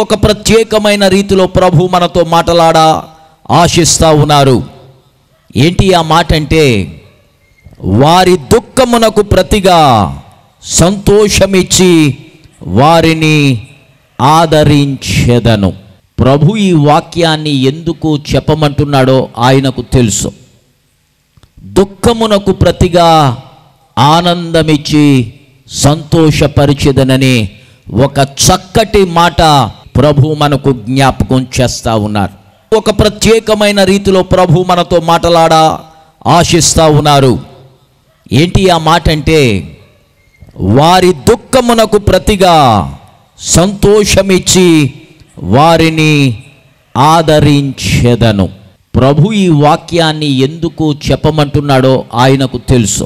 ఒక ప్రత్యేకమైన రీతిలో ప్రభు మనతో మాట్లాడా ఆశిస్తూ ఉన్నారు ఏంటి ఆ మాట అంటే వారి దుఃఖమునకు ప్రతిగా సంతోషమిచ్చి వారిని ఆదరించెదను ప్రభు ఈ వాక్యాన్ని ఎందుకు చెప్పమంటున్నాడో ఆయనకు తెలుసు దుఃఖమునకు ప్రతిగా ఆనందమిచ్చి సంతోషపరిచెదనని ఒక చక్కటి మాట ప్రభు మనకు జ్ఞాపకం చేస్తా ఉన్నారు ఒక ప్రత్యేకమైన రీతిలో ప్రభు మనతో మాట్లాడా ఆశిస్తా ఉన్నారు ఏంటి ఆ మాట అంటే వారి దుఃఖమునకు ప్రతిగా సంతోషమిచ్చి వారిని ఆదరించెదను ప్రభు ఈ వాక్యాన్ని ఎందుకు చెప్పమంటున్నాడో ఆయనకు తెలుసు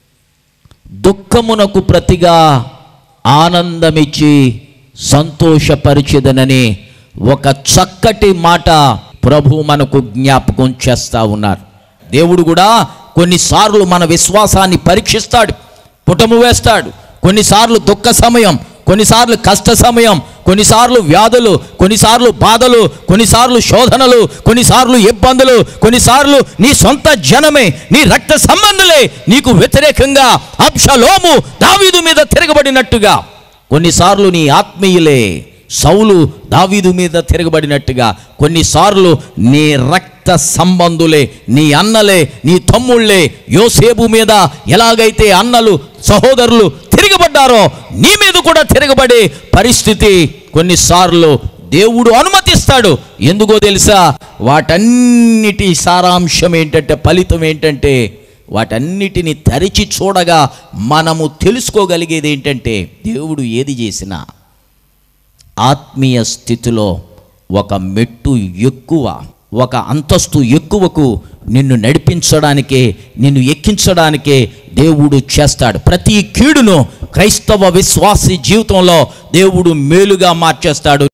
దుఃఖమునకు ప్రతిగా ఆనందమిచ్చి సంతోషపరిచెదనని ఒక చక్కటి మాట ప్రభు మనకు జ్ఞాపకం చేస్తా ఉన్నారు దేవుడు కూడా కొన్నిసార్లు మన విశ్వాసాన్ని పరీక్షిస్తాడు పుటము వేస్తాడు కొన్నిసార్లు దుఃఖ సమయం కొన్నిసార్లు కష్ట సమయం కొన్నిసార్లు వ్యాధులు కొన్నిసార్లు బాధలు కొన్నిసార్లు శోధనలు కొన్నిసార్లు ఇబ్బందులు కొన్నిసార్లు నీ సొంత జనమే నీ రక్త సంబంధులే నీకు వ్యతిరేకంగా అబ్షలోము దావీదు మీద తిరగబడినట్టుగా కొన్నిసార్లు నీ ఆత్మీయులే సౌలు దావీదు మీద తిరగబడినట్టుగా కొన్నిసార్లు నీ రక్త సంబంధులే నీ అన్నలే నీ తమ్ముళ్ళే యోసేపు మీద ఎలాగైతే అన్నలు సహోదరులు తిరగబడ్డారో నీ మీద కూడా తిరగబడే పరిస్థితి కొన్నిసార్లు దేవుడు అనుమతిస్తాడు ఎందుకో తెలుసా వాటన్నిటి సారాంశం ఏంటంటే ఫలితం ఏంటంటే వాటన్నిటిని తరిచి చూడగా మనము తెలుసుకోగలిగేది ఏంటంటే దేవుడు ఏది చేసినా ఆత్మీయ స్థితిలో ఒక మెట్టు ఎక్కువ ఒక అంతస్తు ఎక్కువకు నిన్ను నడిపించడానికే నిన్ను ఎక్కించడానికే దేవుడు చేస్తాడు ప్రతి కీడును క్రైస్తవ విశ్వాసి జీవితంలో దేవుడు మేలుగా మార్చేస్తాడు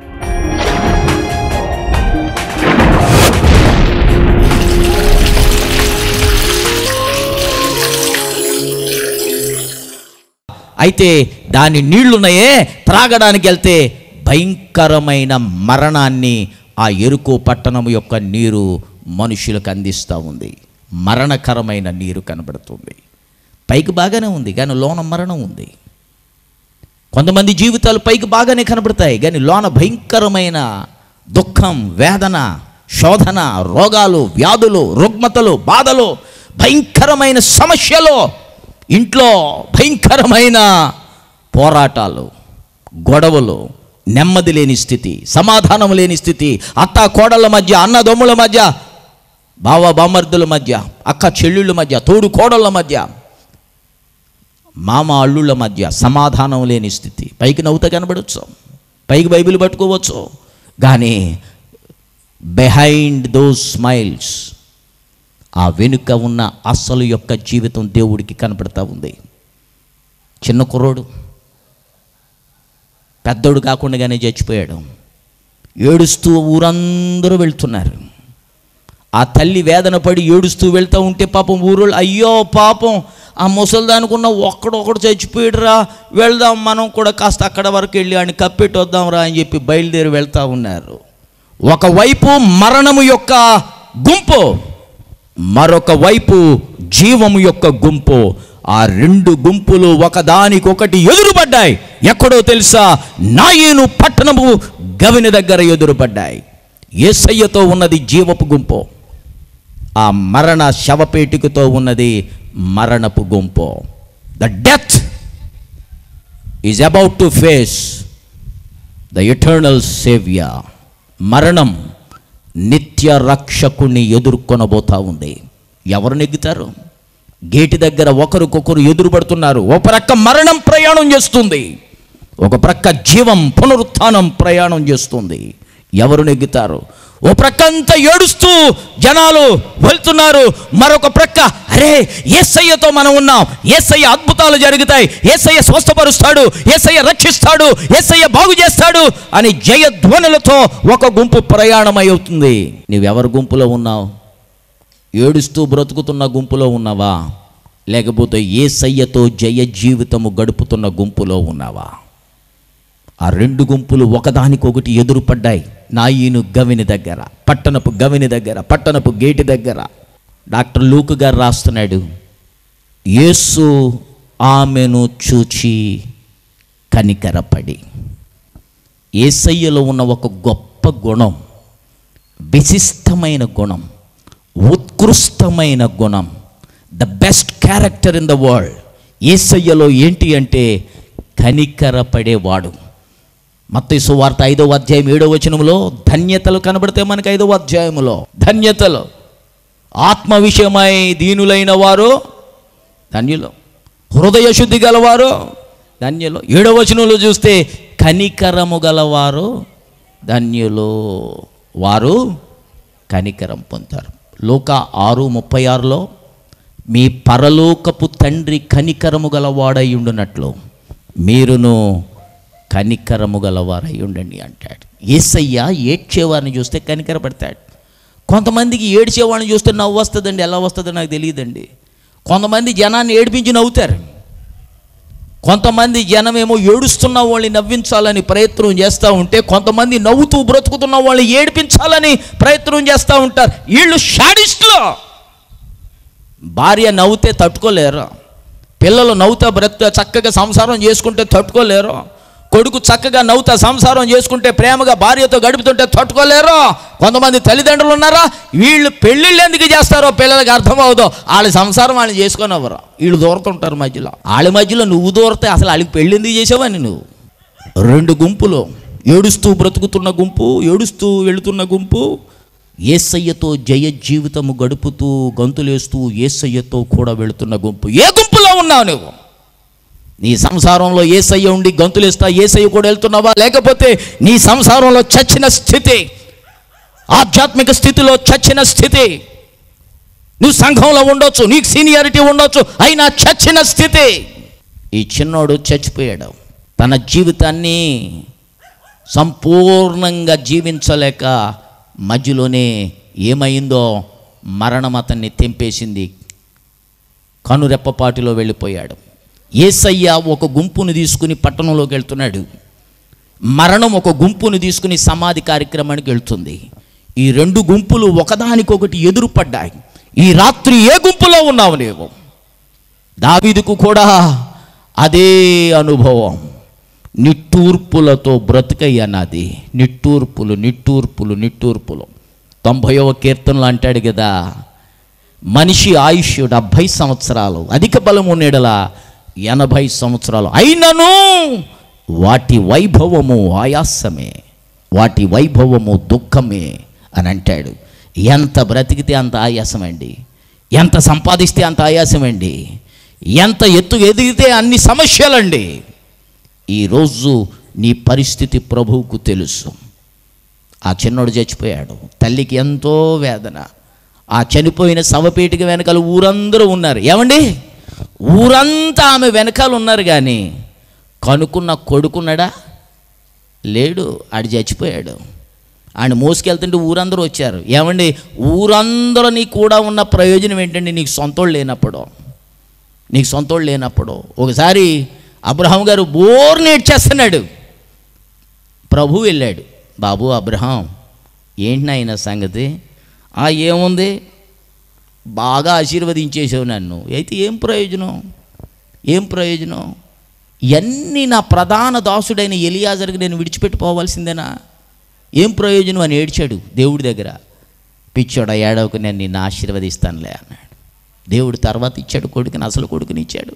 అయితే దాని నీళ్లున్నాయే త్రాగడానికి వెళ్తే భయంకరమైన మరణాన్ని ఆ ఎరుకో పట్టణం యొక్క నీరు మనుషులకు అందిస్తూ ఉంది మరణకరమైన నీరు కనబడుతుంది పైకి బాగానే ఉంది కానీ లోన మరణం ఉంది కొంతమంది జీవితాలు పైకి బాగానే కనబడతాయి కానీ లోన భయంకరమైన దుఃఖం వేదన శోధన రోగాలు వ్యాధులు రుగ్మతలు బాధలు భయంకరమైన సమస్యలు ఇంట్లో భయంకరమైన పోరాటాలు గొడవలు నెమ్మది లేని స్థితి సమాధానం లేని స్థితి అత్త కోడళ్ళ మధ్య అన్నదమ్ముల మధ్య బావ బామర్దుల మధ్య అక్క చెల్లుళ్ళ మధ్య తోడు కోడళ్ళ మధ్య మామ అల్లుళ్ళ మధ్య సమాధానం లేని స్థితి పైకి నవ్వుతా కనబడవచ్చు పైకి బైబిల్ పట్టుకోవచ్చు కానీ బిహైండ్ దోస్ స్మైల్స్ ఆ వెనుక ఉన్న అసలు యొక్క జీవితం దేవుడికి కనపడతా ఉంది చిన్న కుర్రోడు పెద్దోడు కాకుండానే చచ్చిపోయాడు ఏడుస్తూ ఊరందరూ వెళ్తున్నారు ఆ తల్లి వేదన పడి ఏడుస్తూ వెళ్తూ ఉంటే పాపం ఊరోళ్ళు అయ్యో పాపం ఆ ముసలిదానుకున్న ఒక్కడొక్కడు చచ్చిపోయాడురా వెళ్దాం మనం కూడా కాస్త అక్కడ వరకు వెళ్ళి ఆయన కప్పెట్టి వద్దాంరా అని చెప్పి బయలుదేరి వెళ్తూ ఉన్నారు ఒకవైపు మరణము యొక్క గుంపు మరొక వైపు జీవము యొక్క గుంపు ఆ రెండు గుంపులు ఒకదానికొకటి ఎదురుపడ్డాయి ఎక్కడో తెలుసా నాయను పట్టణము గవిని దగ్గర ఎదురుపడ్డాయి ఏసయ్యతో ఉన్నది జీవపు గుంపు ఆ మరణ శవపేటికతో ఉన్నది మరణపు గుంపు the death is about to face the eternal saviour మరణం నిత్య రక్షకుణ్ణి ఎదుర్కొనబోతా ఉంది ఎవరు నెగ్గుతారు గేటు దగ్గర ఒకరికొకరు ఎదురుపడుతున్నారు ఒక ప్రక్క మరణం ప్రయాణం చేస్తుంది ఒక ప్రక్క జీవం పునరుత్థానం ప్రయాణం చేస్తుంది ఎవరు నెగ్గుతారు ఓ ప్రక్క అంతా ఏడుస్తూ జనాలు వెళ్తున్నారు మరొక ప్రక్క అరే ఏసయ్యతో మనం ఉన్నాం ఏసయ్య అద్భుతాలు జరుగుతాయి ఏసయ్య స్వస్థపరుస్తాడు ఏసయ్య రక్షిస్తాడు ఏసయ్య బాగు చేస్తాడు అని జయధ్వనులతో ఒక గుంపు ప్రయాణమై అవుతుంది నీవెవరి గుంపులో ఉన్నావు ఏడుస్తూ బ్రతుకుతున్న గుంపులో ఉన్నావా లేకపోతే ఏసయ్యతో జయ జీవితము గడుపుతున్న గుంపులో ఉన్నావా ఆ రెండు గుంపులు ఒకదానికొకటి ఎదురుపడ్డాయి నాయీను గవిని దగ్గర పట్టణపు గవిని దగ్గర పట్టణపు గేటు దగ్గర డాక్టర్ లూకు గారు రాస్తున్నాడు యేసు ఆమెను చూచి కనికరపడి ఏసయ్యలో ఉన్న ఒక గొప్ప గుణం విశిష్టమైన గుణం ఉత్కృష్టమైన గుణం the best character in the world ఏసయ్యలో ఏంటి అంటే కనికరపడేవాడు మత్తయి సువార్త ఐదవ అధ్యాయం ఏడవ వచనంలో ధన్యతలు కనబడితే మనకి ఐదవ అధ్యాయములో ధన్యతలు ఆత్మ విషయమై దీనులైన వారు ధన్యులు హృదయ శుద్ధి గలవారు ధన్యులు ఏడవ వచనంలో చూస్తే కనికరము గలవారు ధన్యులు వారు కనికరం పొందుతారు లోక ఆరు ముప్పై ఆరులో మీ పరలోకపు తండ్రి కనికరము గలవాడై ఉండునట్లు మీరును కనికరము గలవారై ఉండండి అంటాడు ఏసయ్య ఏడ్చేవారిని చూస్తే కనికరపడతాడు కొంతమందికి ఏడ్చేవాడిని చూస్తే నవ్వు వస్తుందండి ఎలా వస్తుందో నాకు తెలియదండి కొంతమంది జనాన్ని ఏడిపించి నవ్వుతారు కొంతమంది జనమేమో ఏడుస్తున్న వాళ్ళని నవ్వించాలని ప్రయత్నం చేస్తూ ఉంటే కొంతమంది నవ్వుతూ బ్రతుకుతున్న వాళ్ళని ఏడిపించాలని ప్రయత్నం చేస్తూ ఉంటారు వీళ్ళు షాడిస్ట్లో భార్య నవ్వుతే తట్టుకోలేరు పిల్లలు నవ్వుతా బ్రతుక చక్కగా సంసారం చేసుకుంటే తట్టుకోలేరు కొడుకు చక్కగా నవ్వుతా సంసారం చేసుకుంటే ప్రేమగా భార్యతో గడుపుతుంటే తట్టుకోలేరు కొంతమంది తల్లిదండ్రులు ఉన్నారా వీళ్ళు పెళ్ళిళ్ళు ఎందుకు చేస్తారో పిల్లలకి అర్థమవుదో వాళ్ళ సంసారం వాళ్ళని చేసుకొని అవ్వరు వీళ్ళు దూరతుంటారు మధ్యలో వాళ్ళ మధ్యలో నువ్వు దూరతే అసలు వాళ్ళకి పెళ్ళి ఎందుకు చేసావని నువ్వు రెండు గుంపులు ఏడుస్తూ బ్రతుకుతున్న గుంపు ఏడుస్తూ వెళుతున్న గుంపు ఏసయ్యతో జయ జీవితము గడుపుతూ గంతులేస్తూ ఏసయ్యతో కూడా వెళుతున్న గుంపు ఏ గుంపులో ఉన్నావు నువ్వు నీ సంసారంలో ఏసయ్య ఉండి గంతులేస్తా ఏసయ్య కూడా వెళ్తున్నావా లేకపోతే నీ సంసారంలో చచ్చిన స్థితి ఆధ్యాత్మిక స్థితిలో చచ్చిన స్థితి నువ్వు సంఘంలో ఉండొచ్చు నీకు సీనియారిటీ ఉండొచ్చు అయినా చచ్చిన స్థితి ఈ చిన్నోడు చచ్చిపోయాడు తన జీవితాన్ని సంపూర్ణంగా జీవించలేక మధ్యలోనే ఏమైందో మరణం అతన్ని తెంపేసింది కనురెప్పపాటిలో వెళ్ళిపోయాడు ఏసయ్య ఒక గుంపును తీసుకుని పట్టణంలోకి వెళ్తున్నాడు మరణం ఒక గుంపును తీసుకుని సమాధి కార్యక్రమానికి వెళ్తుంది ఈ రెండు గుంపులు ఒకదానికొకటి ఎదురుపడ్డాయి ఈ రాత్రి ఏ గుంపులో ఉన్నావు నీవు దావీదుకు కూడా అదే అనుభవం నిట్టూర్పులతో బ్రతుకయ్యా నాది నిట్టూర్పులు నిట్టూర్పులు నిట్టూర్పులు తొంభైవ కీర్తనలు అంటాడు కదా మనిషి ఆయుష్ డెబ్భై సంవత్సరాలు అధిక బలం ఉండేడలా ఎనభై సంవత్సరాలు అయినను వాటి వైభవము ఆయాసమే వాటి వైభవము దుఃఖమే అని అంటాడు ఎంత బ్రతికితే అంత ఆయాసం అండి ఎంత సంపాదిస్తే అంత ఆయాసం అండి ఎంత ఎత్తు ఎదిగితే అన్ని సమస్యలండి ఈరోజు నీ పరిస్థితి ప్రభువుకు తెలుసు ఆ చిన్నోడు చచ్చిపోయాడు తల్లికి ఎంతో వేదన ఆ చనిపోయిన శవపేటిక వెనకాల ఊరందరూ ఉన్నారు ఏమండి ఊరంతా ఆమె వెనకాల ఉన్నారు కానీ కనుక్కున్న కొడుకున్నాడా లేడు ఆడు చచ్చిపోయాడు ఆయన మోసుకెళ్తుంటే ఊరందరూ వచ్చారు ఏమండి ఊరందరూ నీ కూడా ఉన్న ప్రయోజనం ఏంటండి నీకు సొంతోళ్ళు లేనప్పుడు నీకు సొంతోళ్ళు లేనప్పుడు ఒకసారి అబ్రహాం గారు బోర్ నేడ్చేస్తున్నాడు ప్రభు వెళ్ళాడు బాబు అబ్రహాం ఏంటి నాయన సంగతి ఆ ఏముంది బాగా ఆశీర్వదించేసావు నన్ను అయితే ఏం ప్రయోజనం ఏం ప్రయోజనం ఇవన్నీ నా ప్రధాన దాసుడైన ఎలియాజర్కి నేను విడిచిపెట్టుకోవాల్సిందేనా ఏం ప్రయోజనం అని ఏడ్చాడు దేవుడి దగ్గర పిచ్చోడ ఏడవకు నేను నిన్ను ఆశీర్వదిస్తానులే అన్నాడు దేవుడు తర్వాత ఇచ్చాడు కొడుకుని అసలు కొడుకుని ఇచ్చాడు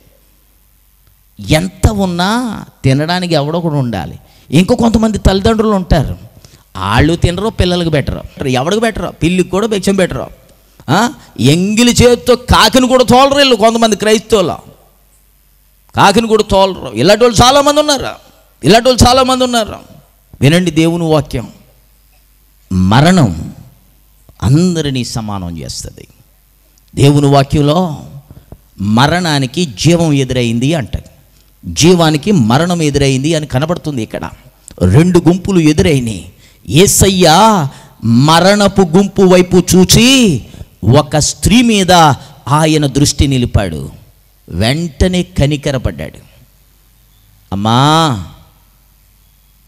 ఎంత ఉన్నా తినడానికి ఎవడో కూడా ఉండాలి ఇంకో కొంతమంది తల్లిదండ్రులు ఉంటారు వాళ్ళు తినరు పిల్లలకు బెటరు ఎవడికి బెటరు పిల్లికి కూడా భిక్షం బెటరు ఎంగిలి చేతితో కాకిని కూడా తోలరు వీళ్ళు కొంతమంది క్రైస్తవులు కాకిని కూడా తోలరు ఇలాంటి వాళ్ళు చాలామంది ఉన్నారు ఇలాంటి వాళ్ళు చాలామంది ఉన్నారు వినండి దేవుని వాక్యం మరణం అందరినీ సమానం చేస్తుంది దేవుని వాక్యంలో మరణానికి జీవం ఎదురైంది అంటది జీవానికి మరణం ఎదురైంది అని కనబడుతుంది ఇక్కడ రెండు గుంపులు ఎదురైనాయి ఏసయ్య మరణపు గుంపు వైపు చూచి ఒక స్త్రీ మీద ఆయన దృష్టి నిలిపాడు వెంటనే కనికరపడ్డాడు అమ్మా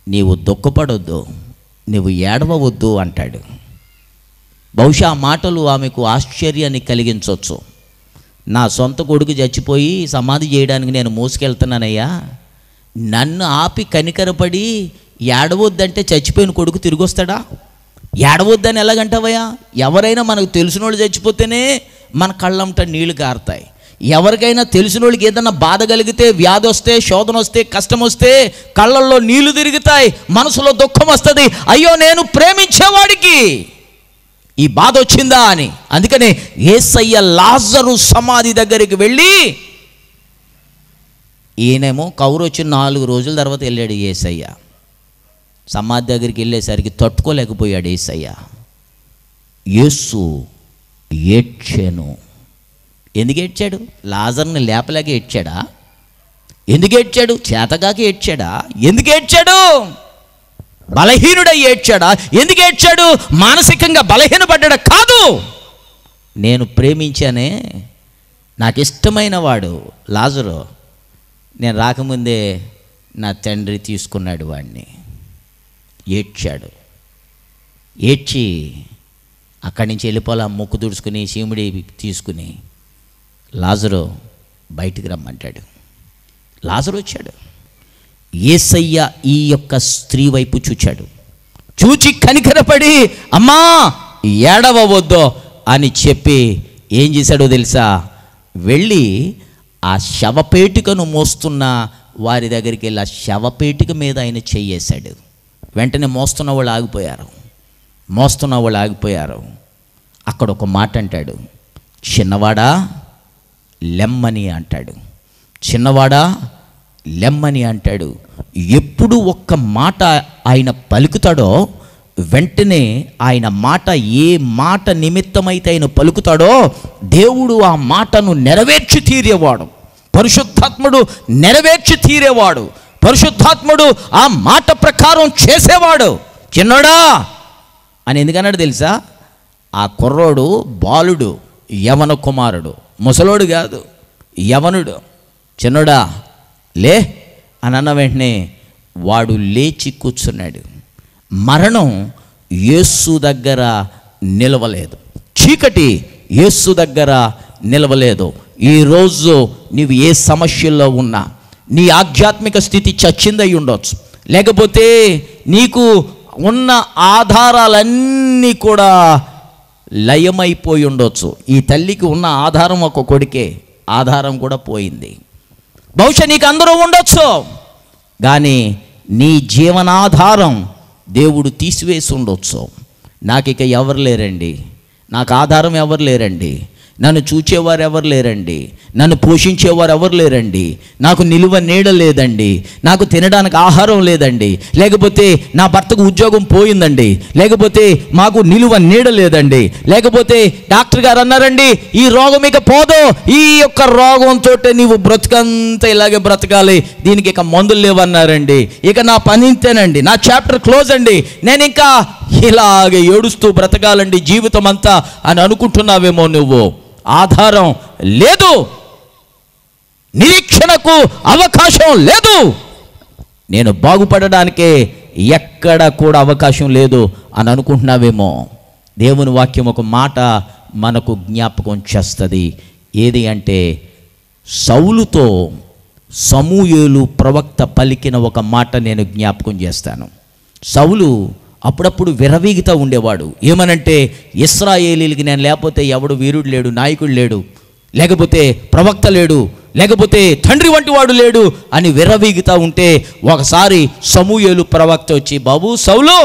నీవు దుఃఖపడొద్దు నీవు ఏడవవద్దు అంటాడు బహుశా ఆ మాటలు ఆమెకు ఆశ్చర్యాన్ని కలిగించవచ్చు నా సొంత కొడుకు చచ్చిపోయి సమాధి చేయడానికి నేను మోసుకెళ్తున్నానయ్యా నన్ను ఆపి కనికరపడి ఏడవద్దంటే చచ్చిపోయిన కొడుకు తిరిగి వస్తాడా ఏడవద్దని ఎలాగంటావయ్యా ఎవరైనా మనకు తెలిసిన వాళ్ళు చచ్చిపోతేనే మన కళ్ళంట నీళ్లు కారుతాయి ఎవరికైనా తెలిసిన వాళ్ళకి ఏదన్నా బాధ కలిగితే వ్యాధి వస్తే శోధన వస్తే కష్టం వస్తే కళ్ళల్లో నీళ్లు తిరుగుతాయి మనసులో దుఃఖం వస్తుంది అయ్యో నేను ప్రేమించేవాడికి ఈ బాధ వచ్చిందా అని అందుకనే ఏసయ్య లాజరు సమాధి దగ్గరికి వెళ్ళి ఈయనేమో కౌరు వచ్చిన నాలుగు రోజుల తర్వాత వెళ్ళాడు ఏసయ్య సమాధి దగ్గరికి వెళ్ళేసరికి తట్టుకోలేకపోయాడు ఏసయ్య యేసు ఏడ్చాను ఎందుకు ఏడ్చాడు లాజర్ని లేపలేక ఏడ్చాడా ఎందుకు ఏడ్చాడు చేతగాకి ఏడ్చాడా ఎందుకు ఏడ్చాడు బలహీనుడై ఏడ్చాడా ఎందుకు ఏడ్చాడు మానసికంగా బలహీనపడ్డాడా కాదు నేను ప్రేమించానే నాకు ఇష్టమైన వాడు లాజరు నేను రాకముందే నా తండ్రి తీసుకున్నాడు వాడిని ఏడ్చాడు ఏడ్చి అక్కడి నుంచి వెళ్ళిపోలా ముక్కు తుడుచుకుని చీముడి తీసుకుని లాజరు బయటికి రమ్మంటాడు లాజరు వచ్చాడు ఏసయ్య ఈ యొక్క స్త్రీ వైపు చూచాడు చూచి కనికరపడి అమ్మా ఏడవవద్దో అని చెప్పి ఏం చేశాడో తెలుసా వెళ్ళి ఆ శవపేటికను మోస్తున్న వారి దగ్గరికి వెళ్ళి ఆ శవపేటిక మీద ఆయన చెయ్యేశాడు వెంటనే మోస్తున్న వాళ్ళు ఆగిపోయారు మోస్తున్న వాళ్ళు ఆగిపోయారు అక్కడ ఒక మాట అంటాడు చిన్నవాడా లెమ్మని అంటాడు చిన్నవాడా లెమ్మని అంటాడు ఎప్పుడు ఒక్క మాట ఆయన పలుకుతాడో వెంటనే ఆయన మాట ఏ మాట నిమిత్తమైతే ఆయన పలుకుతాడో దేవుడు ఆ మాటను నెరవేర్చి తీరేవాడు పరిశుద్ధాత్ముడు నెరవేర్చి తీరేవాడు పరిశుద్ధాత్ముడు ఆ మాట ప్రకారం చేసేవాడు చిన్నోడా అని ఎందుకన్నాడు తెలుసా ఆ కుర్రోడు బాలుడు యవన కుమారుడు ముసలోడు కాదు యవనుడు చిన్నోడా లే అని అన్న వెంటనే వాడు లేచి కూర్చున్నాడు మరణం యేసు దగ్గర నిలవలేదు చీకటి యేసు దగ్గర నిలవలేదు ఈరోజు నీవు ఏ సమస్యల్లో ఉన్నా నీ ఆధ్యాత్మిక స్థితి చచ్చిందై ఉండొచ్చు లేకపోతే నీకు ఉన్న ఆధారాలన్నీ కూడా లయమైపోయి ఉండొచ్చు ఈ తల్లికి ఉన్న ఆధారం ఒక కొడుకే ఆధారం కూడా పోయింది బహుశా నీకు అందరూ ఉండొచ్చు కానీ నీ జీవనాధారం దేవుడు తీసివేసి ఉండొచ్చు నాకు ఇక ఎవరు లేరండి నాకు ఆధారం ఎవరు లేరండి నన్ను చూచేవారు ఎవరు లేరండి నన్ను పోషించేవారు ఎవరు లేరండి నాకు నిలువ నీడ లేదండి నాకు తినడానికి ఆహారం లేదండి లేకపోతే నా భర్తకు ఉద్యోగం పోయిందండి లేకపోతే మాకు నిలువ నీడ లేదండి లేకపోతే డాక్టర్ గారు అన్నారండి ఈ రోగం ఇక పోదు ఈ యొక్క రోగంతో నీవు బ్రతుకంతా ఇలాగే బ్రతకాలి దీనికి ఇక మందులు లేవన్నారండి ఇక నా పని ఇంతేనండి నా చాప్టర్ క్లోజ్ అండి నేను ఇంకా ఇలాగే ఏడుస్తూ బ్రతకాలండి జీవితం అంతా అని అనుకుంటున్నావేమో నువ్వు ఆధారం లేదు నిరీక్షణకు అవకాశం లేదు నేను బాగుపడడానికే ఎక్కడ కూడా అవకాశం లేదు అని అనుకుంటున్నావేమో దేవుని వాక్యం ఒక మాట మనకు జ్ఞాపకం చేస్తుంది ఏది అంటే సౌలుతో సమూయేలు ప్రవక్త పలికిన ఒక మాట నేను జ్ఞాపకం చేస్తాను సౌలు అప్పుడప్పుడు విరవీగుతూ ఉండేవాడు ఏమనంటే ఇస్రాయేలీలకి నేను లేకపోతే ఎవడు వీరుడు లేడు నాయకుడు లేడు లేకపోతే ప్రవక్త లేడు లేకపోతే తండ్రి వంటి వాడు లేడు అని విర్రవీగుతూ ఉంటే ఒకసారి సమూయేలు ప్రవక్త వచ్చి బాబు సౌలు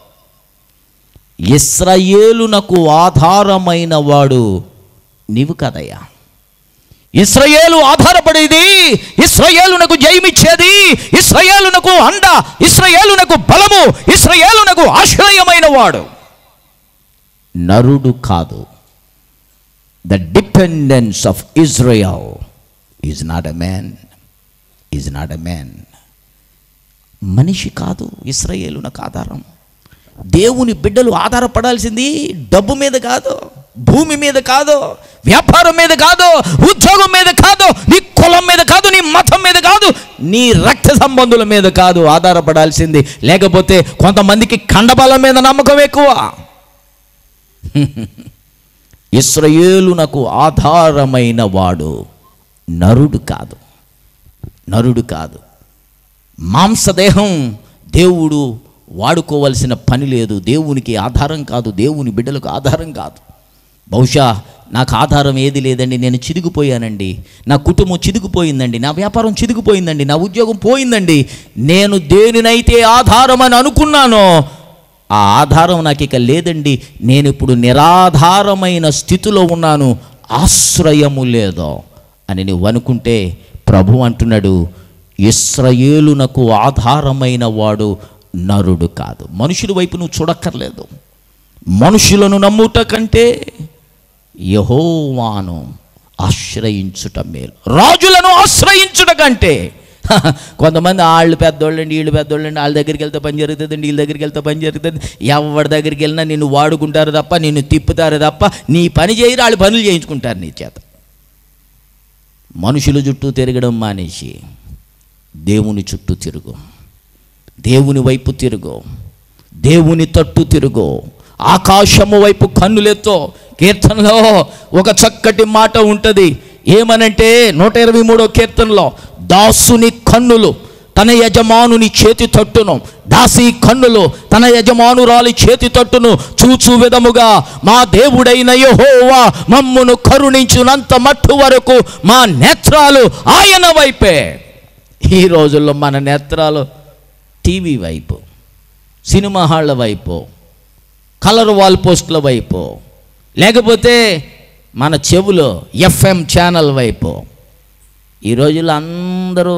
ఇస్రాయేలునకు ఆధారమైన వాడు నీవు కదయ్యా ఇస్రాయేలు ఆధారపడేది ఇస్రాయేలునకు జయమిచ్చేది ఇస్రాయేలునకు అండ ఇస్రాయేలునకు బలము ఇస్రాయేలునకు ఆశ్రయమైన వాడు నరుడు కాదు the dependence of Israel is not a man is not a man మనిషి కాదు ఇస్రాయేలునకు ఆధారం దేవుని బిడ్డలు ఆధారపడాల్సింది డబ్బు మీద కాదు భూమి మీద కాదు వ్యాపారం మీద కాదు ఉద్యోగం మీద కాదు నీ కులం మీద కాదు నీ మతం మీద కాదు నీ రక్త సంబంధుల మీద కాదు ఆధారపడాల్సింది లేకపోతే కొంతమందికి కండబలం మీద నమ్మకం ఎక్కువ ఇస్రయేలునకు ఆధారమైన వాడు నరుడు కాదు నరుడు కాదు మాంసదేహం దేవుడు వాడుకోవలసిన పని లేదు దేవునికి ఆధారం కాదు దేవుని బిడ్డలకు ఆధారం కాదు బహుశా నాకు ఆధారం ఏది లేదండి నేను చిదిగిపోయానండి నా కుటుంబం చిదిగిపోయిందండి నా వ్యాపారం చిదిగిపోయిందండి నా ఉద్యోగం పోయిందండి నేను దేనినైతే ఆధారం అని అనుకున్నానో ఆ ఆధారం నాకు ఇక లేదండి నేను ఇప్పుడు నిరాధారమైన స్థితిలో ఉన్నాను ఆశ్రయము లేదో అని నువ్వు అనుకుంటే ప్రభు అంటున్నాడు ఇస్రయేలునకు ఆధారమైన వాడు నరుడు కాదు మనుషుల వైపు నువ్వు చూడక్కర్లేదు మనుషులను నమ్ముట కంటే యహోవాను ఆశ్రయించుట మేలు రాజులను ఆశ్రయించుట కంటే కొంతమంది వాళ్ళు పెద్దోళ్ళండి వీళ్ళు పెద్దోళ్ళండి వాళ్ళ దగ్గరికి వెళ్తే పని జరుగుతుందండి వీళ్ళ దగ్గరికి వెళ్తే పని జరుగుతుంది ఎవరి దగ్గరికి వెళ్ళినా నిన్ను వాడుకుంటారు తప్ప నిన్ను తిప్పుతారు తప్ప నీ పని చేయరు వాళ్ళు పనులు చేయించుకుంటారు నీ చేత మనుషుల చుట్టూ తిరగడం మానేసి దేవుని చుట్టూ తిరుగు దేవుని వైపు తిరుగు దేవుని తట్టు తిరుగు ఆకాశము వైపు కన్నులెత్తో కీర్తనలో ఒక చక్కటి మాట ఉంటుంది ఏమనంటే నూట ఇరవై మూడో కీర్తనలో దాసుని కన్నులు తన యజమానుని చేతి తట్టును దాసి కన్నులు తన యజమానురాలి చేతి తట్టును చూచు విధముగా మా దేవుడైన యెహోవా మమ్మును కరుణించునంత మట్టు వరకు మా నేత్రాలు ఆయన వైపే ఈ రోజుల్లో మన నేత్రాలు టీవీ వైపు సినిమా హాళ్ళ వైపు కలర్ వాల్ పోస్టుల వైపు లేకపోతే మన చెవులో ఎఫ్ఎం ఛానల్ వైపు ఈ రోజుల్లో అందరూ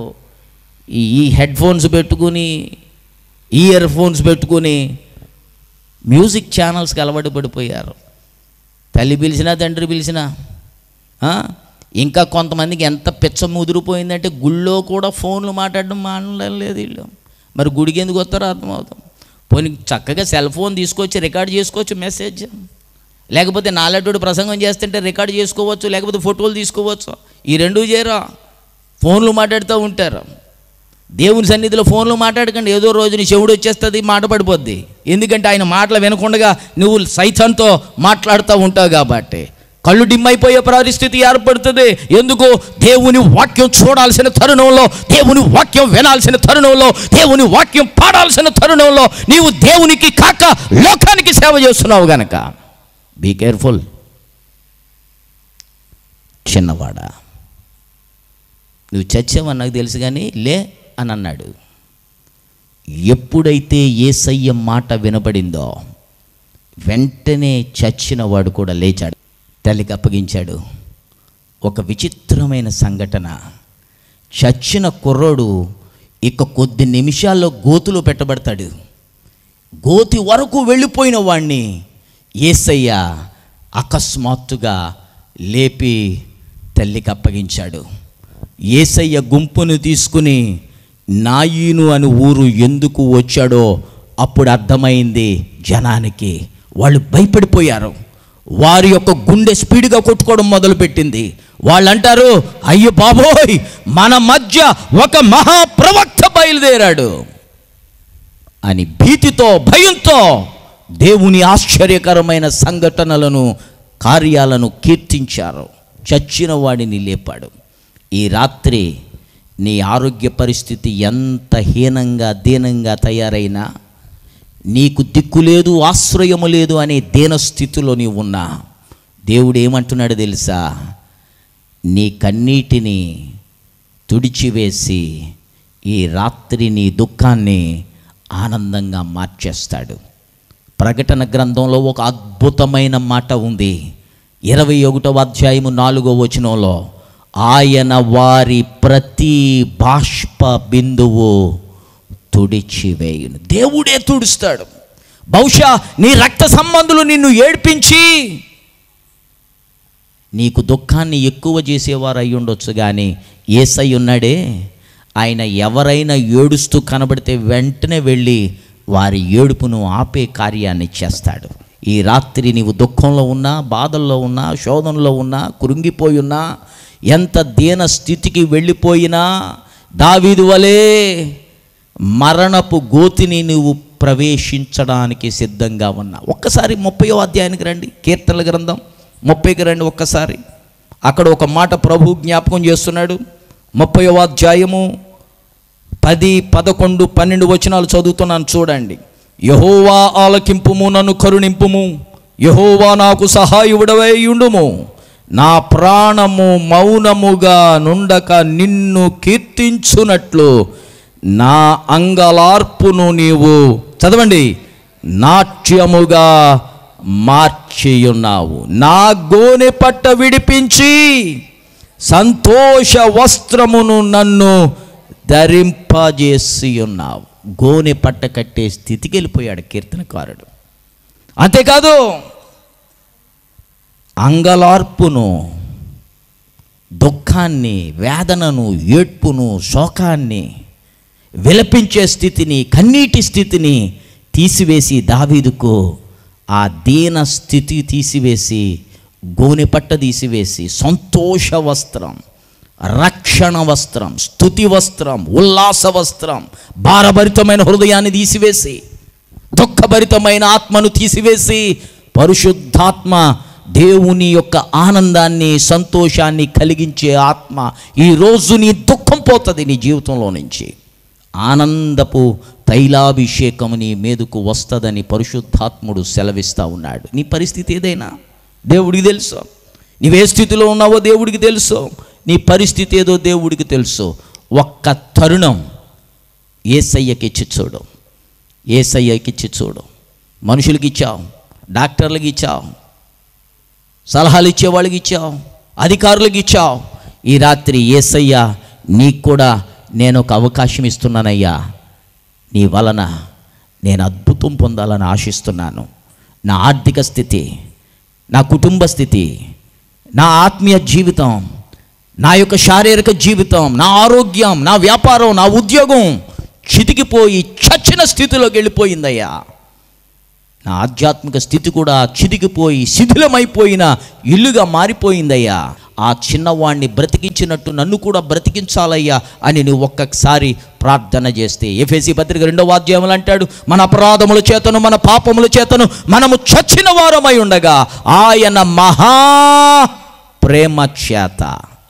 ఈ ఈ హెడ్ ఫోన్స్ పెట్టుకుని ఇయర్ ఫోన్స్ పెట్టుకుని మ్యూజిక్ ఛానల్స్కి అలవాటు పడిపోయారు తల్లి పిలిచినా తండ్రి పిలిచినా ఆ? ఇంకా కొంతమందికి ఎంత పిచ్చ ముదిరిపోయిందంటే గుళ్ళో కూడా ఫోన్లు మాట్లాడడం మానడం లేదు వీళ్ళు మరి గుడికి ఎందుకు వస్తారో అర్థమవుతాం పోనీ చక్కగా సెల్ ఫోన్ తీసుకొచ్చి రికార్డ్ చేసుకోవచ్చు మెసేజ్ లేకపోతే నాలెడ్డు ప్రసంగం చేస్తుంటే రికార్డ్ చేసుకోవచ్చు లేకపోతే ఫోటోలు తీసుకోవచ్చు ఈ రెండు చేయరా ఫోన్లు మాట్లాడుతూ ఉంటారు దేవుని సన్నిధిలో ఫోన్లు మాట్లాడకండి ఏదో రోజు నీ చెవుడు వచ్చేస్తుంది మాట పడిపోద్ది ఎందుకంటే ఆయన మాటలు వినకుండా నువ్వు సైతంతో మాట్లాడుతూ ఉంటావు కాబట్టి కళ్ళు డిమ్ అయిపోయే పరిస్థితి ఏర్పడుతుంది ఎందుకు దేవుని వాక్యం చూడాల్సిన తరుణంలో దేవుని వాక్యం వినాల్సిన తరుణంలో దేవుని వాక్యం పాడాల్సిన తరుణంలో నీవు దేవునికి కాక లోకానికి సేవ చేస్తున్నావు గనక బీ కేర్ఫుల్ చిన్నవాడా నువ్వు చచ్చావని నాకు తెలుసు కానీ లే అని అన్నాడు ఎప్పుడైతే ఏసయ్య మాట వినబడిందో వెంటనే చచ్చిన వాడు కూడా లేచాడు తల్లికి అప్పగించాడు ఒక విచిత్రమైన సంఘటన చచ్చిన కుర్రోడు ఇక కొద్ది నిమిషాల్లో గోతులో పెట్టబడతాడు గోతి వరకు వెళ్ళిపోయిన వాణ్ణి ఏసయ్య అకస్మాత్తుగా లేపి తల్లికి అప్పగించాడు ఏసయ్య గుంపును తీసుకుని నాయీను అని ఊరు ఎందుకు వచ్చాడో అప్పుడు అర్థమైంది జనానికి వాళ్ళు భయపడిపోయారు వారి యొక్క గుండె స్పీడ్గా కొట్టుకోవడం మొదలుపెట్టింది వాళ్ళు అంటారు అయ్యో బాబోయ్ మన మధ్య ఒక మహాప్రవక్త బయలుదేరాడు అని భీతితో భయంతో దేవుని ఆశ్చర్యకరమైన సంఘటనలను కార్యాలను కీర్తించారు చచ్చిన వాడిని లేపాడు ఈ రాత్రి నీ ఆరోగ్య పరిస్థితి ఎంత హీనంగా దీనంగా తయారైనా నీకు దిక్కు లేదు ఆశ్రయము లేదు అనే దీన స్థితిలో నీవు ఉన్నా దేవుడు ఏమంటున్నాడు తెలుసా నీ కన్నీటిని తుడిచివేసి ఈ రాత్రి నీ దుఃఖాన్ని ఆనందంగా మార్చేస్తాడు ప్రకటన గ్రంథంలో ఒక అద్భుతమైన మాట ఉంది ఇరవై ఒకటవ అధ్యాయము నాలుగో వచనంలో ఆయన వారి ప్రతి బాష్ప బిందువు తుడిచివేయును దేవుడే తుడుస్తాడు బహుశా నీ రక్త సంబంధులు నిన్ను ఏడ్పించి నీకు దుఃఖాన్ని ఎక్కువ చేసేవారు అయి ఉండొచ్చు కానీ ఏసై ఉన్నాడే ఆయన ఎవరైనా ఏడుస్తూ కనబడితే వెంటనే వెళ్ళి వారి ఏడుపును ఆపే కార్యాన్ని చేస్తాడు ఈ రాత్రి నీవు దుఃఖంలో ఉన్నా బాధల్లో ఉన్నా శోధనలో ఉన్నా కృంగిపోయి ఉన్నా ఎంత దీన స్థితికి వెళ్ళిపోయినా దావీదు వలే మరణపు గోతిని నువ్వు ప్రవేశించడానికి సిద్ధంగా ఉన్నా ఒక్కసారి ముప్పయో అధ్యాయానికి రండి కీర్తనల గ్రంథం ముప్పైకి రండి ఒక్కసారి అక్కడ ఒక మాట ప్రభు జ్ఞాపకం చేస్తున్నాడు ముప్పయో అధ్యాయము పది పదకొండు పన్నెండు వచనాలు చదువుతున్నాను చూడండి యహోవా ఆలకింపుము నన్ను కరుణింపుము యహోవా నాకు సహాయుడవై ఉండుము నా ప్రాణము మౌనముగా నుండక నిన్ను కీర్తించునట్లు నా అంగలార్పును నీవు చదవండి నాట్యముగా మార్చియున్నావు నా గోనె పట్ట విడిపించి సంతోష వస్త్రమును నన్ను ధరింపజేసి ఉన్నావు గోనె పట్ట కట్టే స్థితికి వెళ్ళిపోయాడు కీర్తనకారుడు అంతేకాదు అంగలార్పును దుఃఖాన్ని వేదనను ఏడ్పును శోకాన్ని విలపించే స్థితిని కన్నీటి స్థితిని తీసివేసి దావీదుకు ఆ దీన స్థితి తీసివేసి గోనె పట్ట తీసివేసి సంతోష వస్త్రం రక్షణ వస్త్రం స్థుతి వస్త్రం ఉల్లాస వస్త్రం భారభరితమైన హృదయాన్ని తీసివేసి దుఃఖభరితమైన ఆత్మను తీసివేసి పరిశుద్ధాత్మ దేవుని యొక్క ఆనందాన్ని సంతోషాన్ని కలిగించే ఆత్మ ఈ రోజు నీ దుఃఖం పోతుంది నీ జీవితంలో నుంచి ఆనందపు తైలాభిషేకం నీ మీదకు వస్తుందని పరిశుద్ధాత్ముడు సెలవిస్తూ ఉన్నాడు నీ పరిస్థితి ఏదైనా దేవుడికి తెలుసు నీవే స్థితిలో ఉన్నావో దేవుడికి తెలుసు నీ పరిస్థితి ఏదో దేవుడికి తెలుసు ఒక్క తరుణం ఏసయ్యకి ఇచ్చి చూడు ఏసయ్యకి ఇచ్చి చూడు మనుషులకి ఇచ్చావు డాక్టర్లకి ఇచ్చావు సలహాలు ఇచ్చేవాళ్ళకి ఇచ్చావు అధికారులకు ఇచ్చావు ఈ రాత్రి ఏసయ్య నీకు కూడా నేను ఒక అవకాశం ఇస్తున్నానయ్యా నీ వలన నేను అద్భుతం పొందాలని ఆశిస్తున్నాను నా ఆర్థిక స్థితి నా కుటుంబ స్థితి నా ఆత్మీయ జీవితం నా యొక్క శారీరక జీవితం నా ఆరోగ్యం నా వ్యాపారం నా ఉద్యోగం చితికిపోయి చచ్చిన స్థితిలోకి వెళ్ళిపోయిందయ్యా నా ఆధ్యాత్మిక స్థితి కూడా చితికిపోయి శిథిలమైపోయిన ఇల్లుగా మారిపోయిందయ్యా ఆ చిన్నవాణ్ణి బ్రతికించినట్టు నన్ను కూడా బ్రతికించాలయ్యా అని నువ్వు ఒక్కసారి ప్రార్థన చేస్తే ఎఫ్ఎసి పత్రిక రెండవ అధ్యాయంలో అంటాడు మన అపరాధముల చేతను మన పాపముల చేతను మనము చచ్చిన వారమై ఉండగా ఆయన మహా ప్రేమ చేత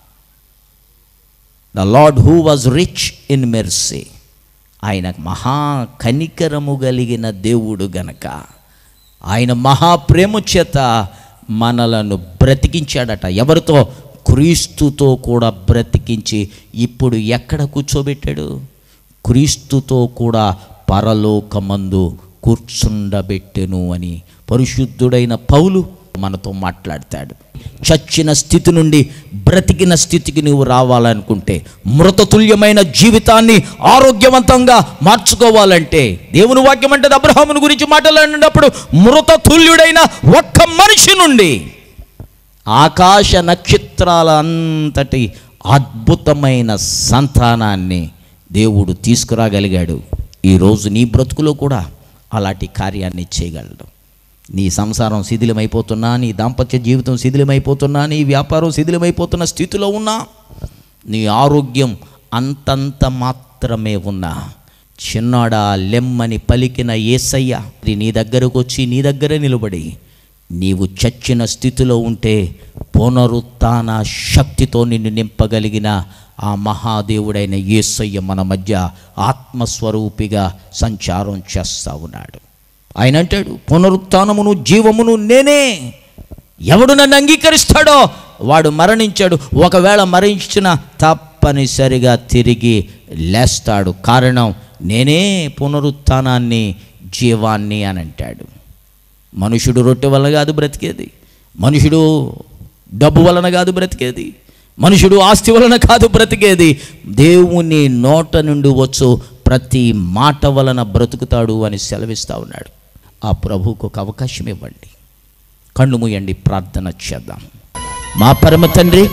the Lord who was rich in mercy ఆయన మహా కనికరము కలిగిన దేవుడు గనక ఆయన మహాప్రేమ చేత మనలను బ్రతికించాడట ఎవరితో క్రీస్తుతో కూడా బ్రతికించి ఇప్పుడు ఎక్కడ కూర్చోబెట్టాడు క్రీస్తుతో కూడా పరలోకమందు కూర్చుండబెట్టెను అని పరిశుద్ధుడైన పౌలు మనతో మాట్లాడతాడు చచ్చిన స్థితి నుండి బ్రతికిన స్థితికి నువ్వు రావాలనుకుంటే మృతతుల్యమైన జీవితాన్ని ఆరోగ్యవంతంగా మార్చుకోవాలంటే దేవుని వాక్యం అంటే అబ్రహాముని గురించి మాట్లాడినప్పుడు మృతతుల్యుడైన ఒక్క మనిషి నుండి ఆకాశ నక్షత్రాల అంతటి అద్భుతమైన సంతానాన్ని దేవుడు తీసుకురాగలిగాడు ఈరోజు నీ బ్రతుకులో కూడా అలాంటి కార్యాన్ని చేయగలడు నీ సంసారం శిథిలమైపోతున్నా నీ దాంపత్య జీవితం శిథిలమైపోతున్నా నీ వ్యాపారం శిథిలమైపోతున్న స్థితిలో ఉన్నా నీ ఆరోగ్యం అంతంత మాత్రమే ఉన్నా చిన్నాడా లెమ్మని పలికిన ఏసయ్య ఇది నీ దగ్గరకు వచ్చి నీ దగ్గరే నిలబడి నీవు చచ్చిన స్థితిలో ఉంటే పునరుత్న శక్తితో నిన్ను నింపగలిగిన ఆ మహాదేవుడైన యేసయ్య మన మధ్య ఆత్మస్వరూపిగా సంచారం చేస్తా ఉన్నాడు ఆయన అంటాడు పునరుత్నమును జీవమును నేనే ఎవడు నన్ను అంగీకరిస్తాడో వాడు మరణించాడు ఒకవేళ మరణించిన తప్పనిసరిగా తిరిగి లేస్తాడు కారణం నేనే పునరుత్నాన్ని జీవాన్ని అని అంటాడు మనుషుడు రొట్టె వలన కాదు బ్రతికేది మనుషుడు డబ్బు వలన కాదు బ్రతికేది మనుషుడు ఆస్తి వలన కాదు బ్రతికేది దేవుని నోట నుండి వచ్చు ప్రతి మాట వలన బ్రతుకుతాడు అని సెలవిస్తూ ఉన్నాడు ఆ ప్రభువుకు ఒక అవకాశం ఇవ్వండి కళ్ళు మూయండి ప్రార్థన చేద్దాం మా పరమ తండ్రి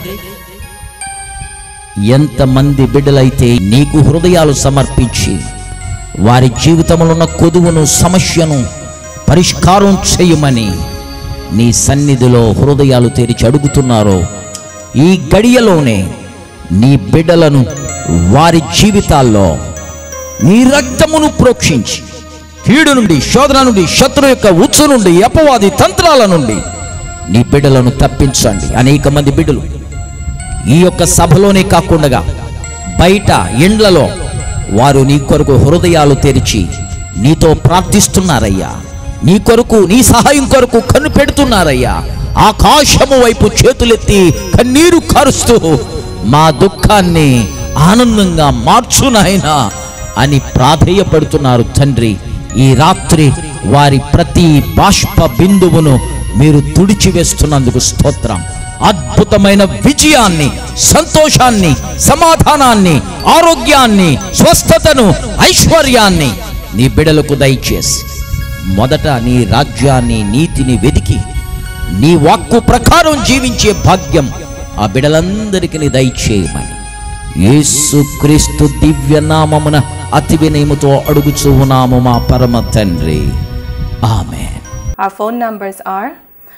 ఎంతమంది బిడ్డలైతే నీకు హృదయాలు సమర్పించి వారి జీవితంలో ఉన్న కొదువును సమస్యను పరిష్కారం చేయమని నీ సన్నిధిలో హృదయాలు తెరిచి అడుగుతున్నారో ఈ గడియలోనే నీ బిడ్డలను వారి జీవితాల్లో నీ రక్తమును ప్రోక్షించి కీడు నుండి శోధన నుండి శత్రు యొక్క ఉచ్చు నుండి అపవాది తంత్రాల నుండి నీ బిడ్డలను తప్పించండి అనేక మంది బిడ్డలు ఈ యొక్క సభలోనే కాకుండా బయట ఇండ్లలో వారు నీ కొరకు హృదయాలు తెరిచి నీతో ప్రార్థిస్తున్నారయ్యా నీ కొరకు నీ సహాయం కొరకు కన్ను పెడుతున్నారయ్యా ఆకాశము వైపు చేతులెత్తి కన్నీరు కారుస్తూ మా దుఃఖాన్ని ఆనందంగా మార్చు నాయనా అని ప్రాధేయపడుతున్నారు తండ్రి ఈ రాత్రి వారి ప్రతి బాష్ప బిందువును మీరు తుడిచివేస్తున్నందుకు స్తోత్రం అద్భుతమైన విజయాన్ని సంతోషాన్ని సమాధానాన్ని ఆరోగ్యాన్ని స్వస్థతను ఐశ్వర్యాన్ని నీ బిడలకు దయచేసి మొదట నీ రాజ్యాన్ని నీతిని వెతికి నీ వాక్కు ప్రకారం జీవించే భాగ్యం ఆ బిడలందరికీ నీ దయచేయమని యేసుక్రీస్తు దివ్య నామమున అతి వినయముతో అడుగుచూ ఉన్నాము మా పరమ తండ్రి ఆమె Our phone numbers are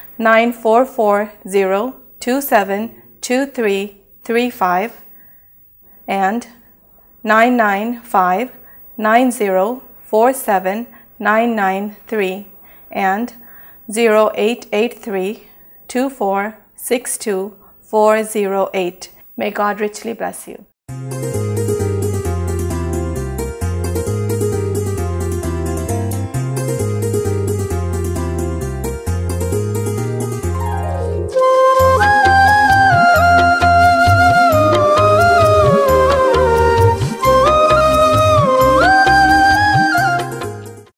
944-027-2335 and 995-9047-993 and 0883-2462-408. May God richly bless you.